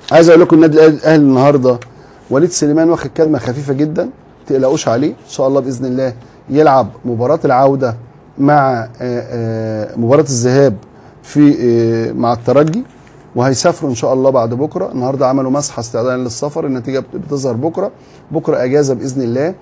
عايز اقول لكم النادي الاهلي النهارده وليد سليمان واخد كلمه خفيفه جدا ما تقلقوش عليه ان شاء الله باذن الله يلعب مباراه العوده مع آه، آه، مباراه الذهاب في آه، مع الترجي وهيسافروا ان شاء الله بعد بكره النهارده عملوا مسحه استعدادا للسفر النتيجه بت- بتظهر بكره بكره اجازه باذن الله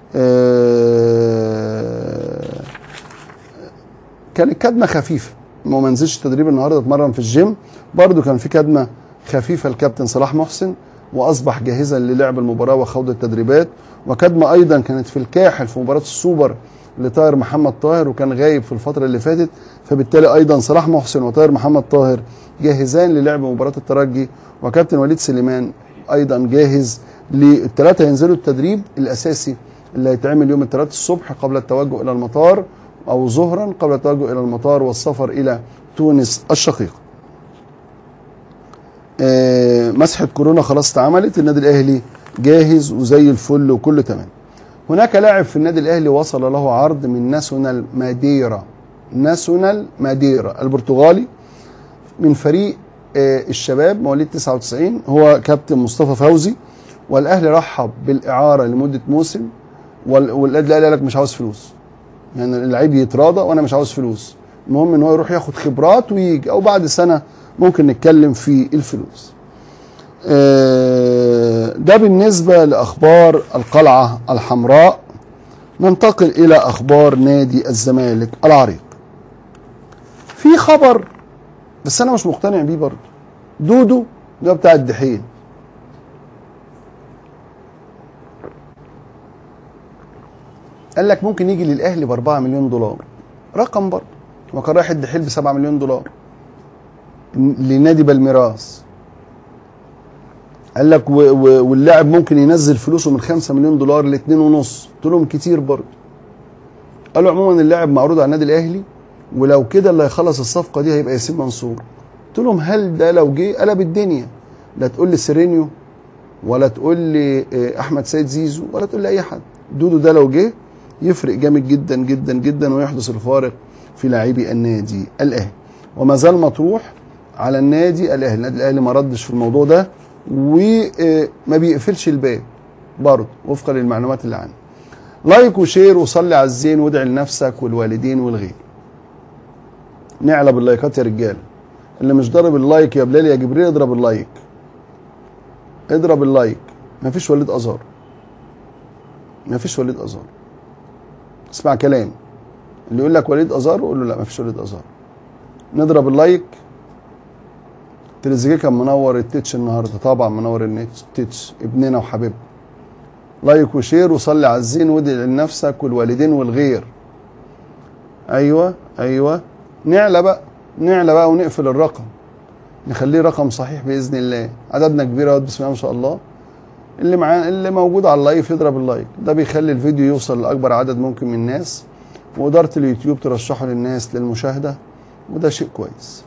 آه، كانت كدمه خفيفه ما ما نزلش تدريب النهارده اتمرن في الجيم برضو كان في كدمه خفيفه الكابتن صلاح محسن واصبح جاهزا للعب المباراه وخوض التدريبات وكدمه ايضا كانت في الكاحل في مباراه السوبر لطاهر محمد طاهر وكان غايب في الفتره اللي فاتت فبالتالي ايضا صلاح محسن وطاهر محمد طاهر جاهزان للعب مباراه الترجي وكابتن وليد سليمان ايضا جاهز للثلاثه ينزلوا التدريب الاساسي اللي هيتعمل يوم الثلاث الصبح قبل التوجه الى المطار او ظهرا قبل التوجه الى المطار والسفر الى تونس الشقيقه. آه، مسحه كورونا خلاص اتعملت النادي الاهلي جاهز وزي الفل وكله تمام. هناك لاعب في النادي الاهلي وصل له عرض من ناسيونال ماديرا ناسيونال ماديرا البرتغالي من فريق آه، الشباب مواليد 99 هو كابتن مصطفى فوزي والاهلي رحب بالاعاره لمده موسم وال- والنادي الاهلي قال لك مش عاوز فلوس يعني اللعيب يتراضى وانا مش عاوز فلوس المهم ان هو يروح ياخد خبرات ويجي او بعد سنه ممكن نتكلم في الفلوس آه، ده بالنسبه لاخبار القلعه الحمراء ننتقل الى اخبار نادي الزمالك العريق في خبر بس انا مش مقتنع بيه برضه دودو ده بتاع الدحيل قال لك ممكن يجي للاهلي ب 4 مليون دولار رقم برضه وكان رايح الدحيل ب 7 مليون دولار لنادي بالميراس قال لك و- و- واللاعب ممكن ينزل فلوسه من 5 مليون دولار ل 2 ونص قلت لهم كتير برضه قالوا عموما اللاعب معروض على النادي الاهلي ولو كده اللي هيخلص الصفقه دي هيبقى ياسين منصور قلت لهم هل ده لو جه قلب الدنيا لا تقول لي سيرينيو ولا تقول لي آه، احمد سيد زيزو ولا تقول لي اي حد دودو ده لو جه يفرق جامد جدا جدا جدا ويحدث الفارق في لاعبي النادي الاهلي وما زال مطروح على النادي الاهلي النادي الاهلي ما ردش في الموضوع ده وما بيقفلش الباب برضه وفقا للمعلومات اللي عندي لايك وشير وصلي على الزين وادعي لنفسك والوالدين والغير نعلى باللايكات يا رجاله اللي مش ضارب اللايك يا بلال يا جبريل اضرب اللايك اضرب اللايك مفيش وليد ازار مفيش وليد ازار اسمع كلام اللي يقول لك وليد ازار قول له لا مفيش وليد ازار نضرب اللايك تريزيجيه كان منور التتش النهارده طبعا منور التتش ابننا وحبيبنا لايك وشير وصلي على الزين وادعي لنفسك والوالدين والغير ايوه ايوه نعلى بقى نعلى بقى ونقفل الرقم نخليه رقم صحيح باذن الله عددنا كبير اهوت بسم الله ما شاء الله اللي معاه اللي موجود على اللايف يضرب اللايك ده بيخلي الفيديو يوصل لاكبر عدد ممكن من الناس واداره اليوتيوب ترشحه للناس للمشاهده وده شيء كويس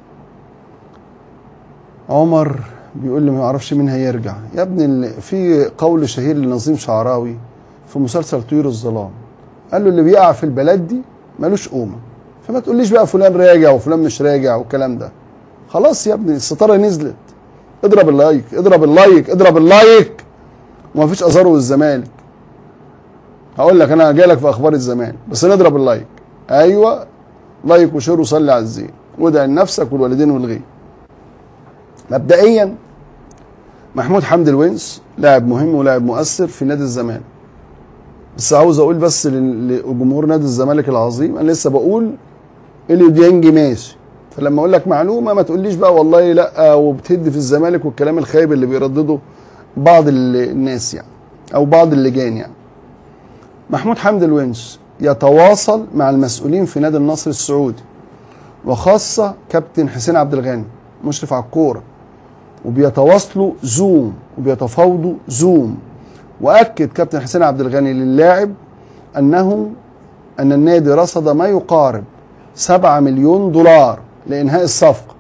عمر بيقول لي ما يعرفش مين هيرجع يا ابني ال- في قول شهير لنظيم شعراوي في مسلسل طيور الظلام قال له اللي بيقع في البلد دي ملوش قومه فما تقوليش بقى فلان راجع وفلان مش راجع والكلام ده خلاص يا ابني الستاره نزلت اضرب اللايك اضرب اللايك اضرب اللايك ومفيش ازار والزمالك هقول لك انا جاي لك في اخبار الزمالك بس نضرب اللايك ايوه لايك وشير وصلي على الزين وادعي لنفسك والوالدين والغير مبدئيا محمود حمدي الونس لاعب مهم ولاعب مؤثر في نادي الزمالك بس عاوز اقول بس لل- لجمهور نادي الزمالك العظيم انا لسه بقول اليو ديانج ماشي فلما اقول لك معلومه ما تقوليش بقى والله لا وبتهد في الزمالك والكلام الخايب اللي بيردده بعض ال- الناس يعني او بعض اللجان يعني محمود حمدي الونش يتواصل مع المسؤولين في نادي النصر السعودي وخاصه كابتن حسين عبد الغني مشرف على الكوره وبيتواصلوا زوم وبيتفاوضوا زوم واكد كابتن حسين عبد الغني للاعب انه ان النادي رصد ما يقارب 7 مليون دولار لانهاء الصفقه